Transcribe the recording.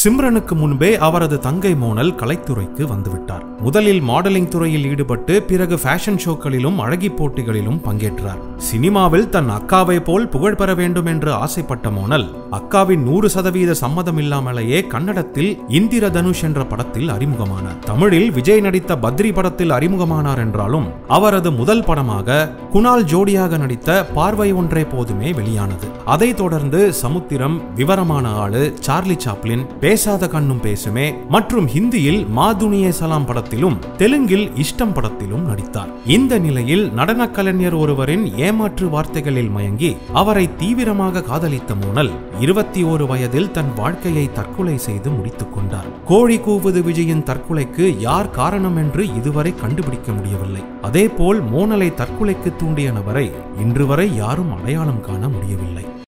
சிம்ரனுக்கு முன்பே அவரது தங்கை மோனல் கலைத்துறைக்கு வந்துவிட்டார் முதலில் மாடலிங் துறையில் ஈடுபட்டு பிறகு ஃபேஷன் ஷோக்களிலும் அழகி போட்டிகளிலும் பங்கேற்றார் சினிமாவில் தன் அக்காவை போல் புகழ் பெற வேண்டும் என்று ஆசைப்பட்ட மோனல் அக்காவின் நூறு சதவீத சம்மதம் இல்லாமலேயே கன்னடத்தில் இந்திர தனுஷ் என்ற படத்தில் அறிமுகமானார் தமிழில் விஜய் நடித்த பத்ரி படத்தில் அறிமுகமானார் என்றாலும் அவரது முதல் படமாக குணால் ஜோடியாக நடித்த பார்வை ஒன்றே போதுமே வெளியானது அதைத் தொடர்ந்து சமுத்திரம் விவரமான ஆளு சார்லி சாப்ளின் பேசாத கண்ணும் பேசுமே மற்றும் ஹிந்தியில் மாதுனியே சலாம் படத்திலும் தெலுங்கில் இஷ்டம் படத்திலும் நடித்தார் இந்த நிலையில் நடனக் கலைஞர் ஒருவரின் ஏமாற்று வார்த்தைகளில் மயங்கி அவரை தீவிரமாக காதலித்த மோனல் இருபத்தி ஓரு வயதில் தன் வாழ்க்கையை தற்கொலை செய்து முடித்துக் கொண்டார் கோழி கூவுது விஜயின் தற்கொலைக்கு யார் காரணம் என்று இதுவரை கண்டுபிடிக்க முடியவில்லை அதேபோல் மோனலை தற்கொலைக்கு தூண்டிய நபரை இன்று வரை யாரும் அடையாளம் காண முடியவில்லை